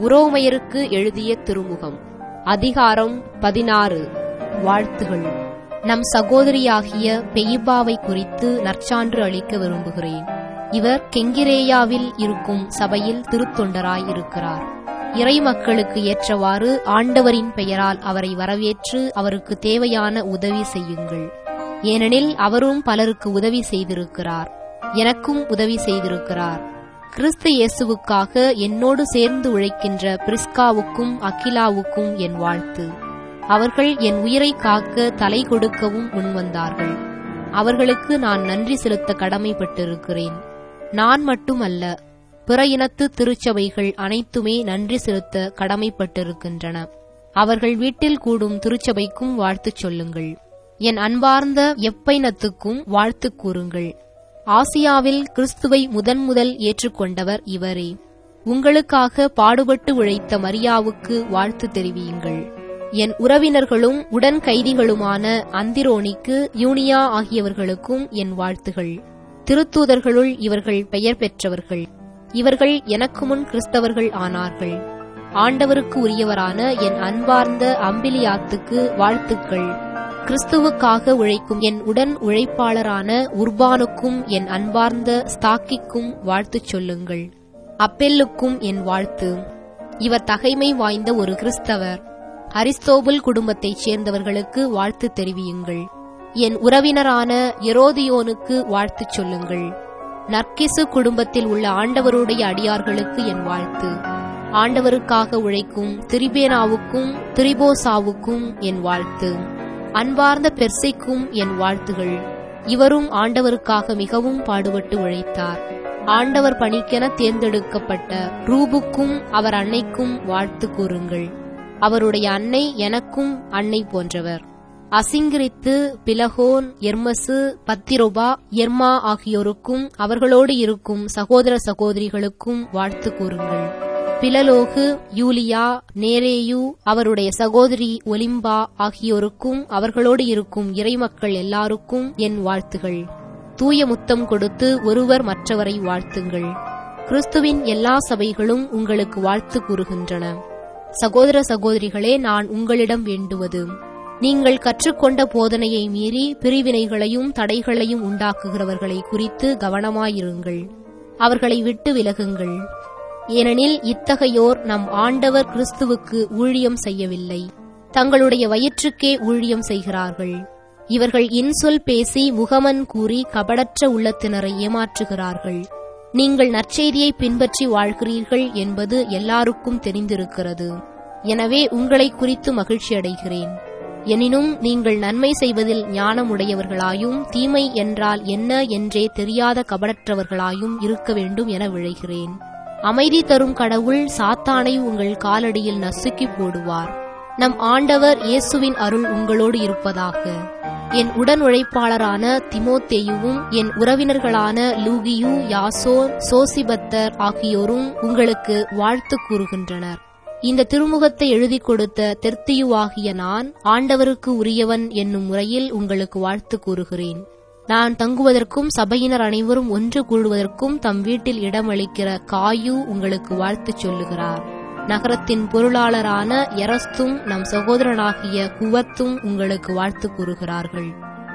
உரோமையருக்கு எழுதிய திருமுகம் அதிகாரம் பதினாறு வாழ்த்துகள் நம் சகோதரியாகிய பெயிபாவை குறித்து நற்சான்று அளிக்க விரும்புகிறேன் இவர் கெங்கிரேயாவில் இருக்கும் சபையில் திருத்தொண்டராய் இருக்கிறார் இறை மக்களுக்கு ஏற்றவாறு ஆண்டவரின் பெயரால் அவரை வரவேற்று அவருக்கு தேவையான உதவி செய்யுங்கள் ஏனெனில் அவரும் பலருக்கு உதவி செய்திருக்கிறார் எனக்கும் உதவி செய்திருக்கிறார் கிறிஸ்து இயேசுவுக்காக என்னோடு சேர்ந்து உழைக்கின்ற பிரிஸ்காவுக்கும் அகிலாவுக்கும் என் வாழ்த்து அவர்கள் என் உயிரை காக்க தலை கொடுக்கவும் முன்வந்தார்கள் அவர்களுக்கு நான் நன்றி செலுத்த கடமைப்பட்டிருக்கிறேன் நான் மட்டுமல்ல பிற இனத்து திருச்சபைகள் அனைத்துமே நன்றி செலுத்த கடமைப்பட்டிருக்கின்றன அவர்கள் வீட்டில் கூடும் திருச்சபைக்கும் வாழ்த்துச் சொல்லுங்கள் என் அன்பார்ந்த எப்பைனத்துக்கும் வாழ்த்து கூறுங்கள் ஆசியாவில் கிறிஸ்துவை முதன் முதல் ஏற்றுக்கொண்டவர் இவரே உங்களுக்காக பாடுபட்டு உழைத்த மரியாவுக்கு வாழ்த்து தெரிவியுங்கள் என் உறவினர்களும் உடன் கைதிகளுமான அந்திரோனிக்கு யூனியா ஆகியவர்களுக்கும் என் வாழ்த்துகள் திருத்தூதர்களுள் இவர்கள் பெயர் பெற்றவர்கள் இவர்கள் எனக்கு முன் கிறிஸ்தவர்கள் ஆனார்கள் ஆண்டவருக்கு உரியவரான என் அன்பார்ந்த அம்பிலியாத்துக்கு வாழ்த்துக்கள் கிறிஸ்துவுக்காக உழைக்கும் என் உடன் உழைப்பாளரான உர்பானுக்கும் என் அன்பார்ந்த ஸ்தாக்கிக்கும் வாழ்த்துச் சொல்லுங்கள் அப்பெல்லுக்கும் என் வாழ்த்து இவர் தகைமை வாய்ந்த ஒரு கிறிஸ்தவர் அரிஸ்தோபுல் குடும்பத்தைச் சேர்ந்தவர்களுக்கு வாழ்த்து தெரிவியுங்கள் என் உறவினரான எரோதியோனுக்கு வாழ்த்துச் சொல்லுங்கள் நர்கிசு குடும்பத்தில் உள்ள ஆண்டவருடைய அடியார்களுக்கு என் வாழ்த்து ஆண்டவருக்காக உழைக்கும் திரிபேனாவுக்கும் திரிபோசாவுக்கும் என் வாழ்த்து அன்பார்ந்த பெர்சைக்கும் என் வாழ்த்துகள் இவரும் ஆண்டவருக்காக மிகவும் பாடுபட்டு உழைத்தார் ஆண்டவர் பணிக்கென தேர்ந்தெடுக்கப்பட்ட ரூபுக்கும் அவர் அன்னைக்கும் வாழ்த்து கூறுங்கள் அவருடைய அன்னை எனக்கும் அன்னை போன்றவர் அசிங்கிரித்து பிலகோன் எர்மசு பத்திரோபா எர்மா ஆகியோருக்கும் அவர்களோடு இருக்கும் சகோதர சகோதரிகளுக்கும் வாழ்த்து கூறுங்கள் பிலலோகு யூலியா நேரேயு அவருடைய சகோதரி ஒலிம்பா ஆகியோருக்கும் அவர்களோடு இருக்கும் இறைமக்கள் எல்லாருக்கும் என் வாழ்த்துகள் தூய முத்தம் கொடுத்து ஒருவர் மற்றவரை வாழ்த்துங்கள் கிறிஸ்துவின் எல்லா சபைகளும் உங்களுக்கு வாழ்த்து கூறுகின்றன சகோதர சகோதரிகளே நான் உங்களிடம் வேண்டுவது நீங்கள் கற்றுக்கொண்ட போதனையை மீறி பிரிவினைகளையும் தடைகளையும் உண்டாக்குகிறவர்களை குறித்து கவனமாயிருங்கள் அவர்களை விட்டு விலகுங்கள் ஏனெனில் இத்தகையோர் நம் ஆண்டவர் கிறிஸ்துவுக்கு ஊழியம் செய்யவில்லை தங்களுடைய வயிற்றுக்கே ஊழியம் செய்கிறார்கள் இவர்கள் இன்சொல் பேசி முகமன் கூறி கபடற்ற உள்ளத்தினரை ஏமாற்றுகிறார்கள் நீங்கள் நற்செய்தியை பின்பற்றி வாழ்கிறீர்கள் என்பது எல்லாருக்கும் தெரிந்திருக்கிறது எனவே உங்களை குறித்து மகிழ்ச்சி அடைகிறேன் எனினும் நீங்கள் நன்மை செய்வதில் ஞானமுடையவர்களாயும் தீமை என்றால் என்ன என்றே தெரியாத கபடற்றவர்களாயும் இருக்க வேண்டும் என விழைகிறேன் அமைதி தரும் கடவுள் சாத்தானை உங்கள் காலடியில் நசுக்கி போடுவார் நம் ஆண்டவர் இயேசுவின் அருள் உங்களோடு இருப்பதாக என் உடன் உழைப்பாளரான திமோத்தேயுவும் என் உறவினர்களான லூகியு யாசோர் சோசிபத்தர் ஆகியோரும் உங்களுக்கு வாழ்த்து கூறுகின்றனர் இந்த திருமுகத்தை எழுதி கொடுத்த தெர்த்தியுவாகிய நான் ஆண்டவருக்கு உரியவன் என்னும் முறையில் உங்களுக்கு வாழ்த்து கூறுகிறேன் நான் தங்குவதற்கும் சபையினர் அனைவரும் ஒன்று கூடுவதற்கும் தம் வீட்டில் இடமளிக்கிற காயு உங்களுக்கு வாழ்த்து சொல்லுகிறார் நகரத்தின் பொருளாளரான எரஸ்தும் நம் சகோதரனாகிய குவத்தும் உங்களுக்கு வாழ்த்து கூறுகிறார்கள்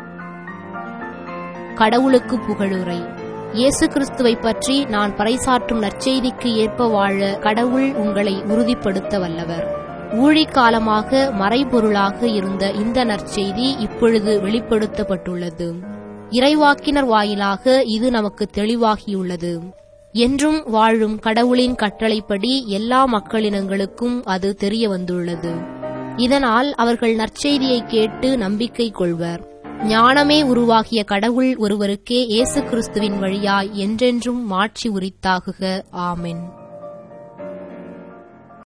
கடவுளுக்கு புகழுரை இயேசு கிறிஸ்துவை பற்றி நான் பறைசாற்றும் நற்செய்திக்கு ஏற்ப வாழ கடவுள் உங்களை உறுதிப்படுத்த வல்லவர் ஊழிக்காலமாக மறைபொருளாக இருந்த இந்த நற்செய்தி இப்பொழுது வெளிப்படுத்தப்பட்டுள்ளது இறைவாக்கினர் வாயிலாக இது நமக்கு தெளிவாகியுள்ளது என்றும் வாழும் கடவுளின் கட்டளைப்படி எல்லா மக்களினங்களுக்கும் அது தெரிய வந்துள்ளது இதனால் அவர்கள் நற்செய்தியை கேட்டு நம்பிக்கை கொள்வர் ஞானமே உருவாகிய கடவுள் ஒருவருக்கே இயேசு கிறிஸ்துவின் வழியாய் என்றென்றும் மாட்சி உரித்தாகுக ஆமென்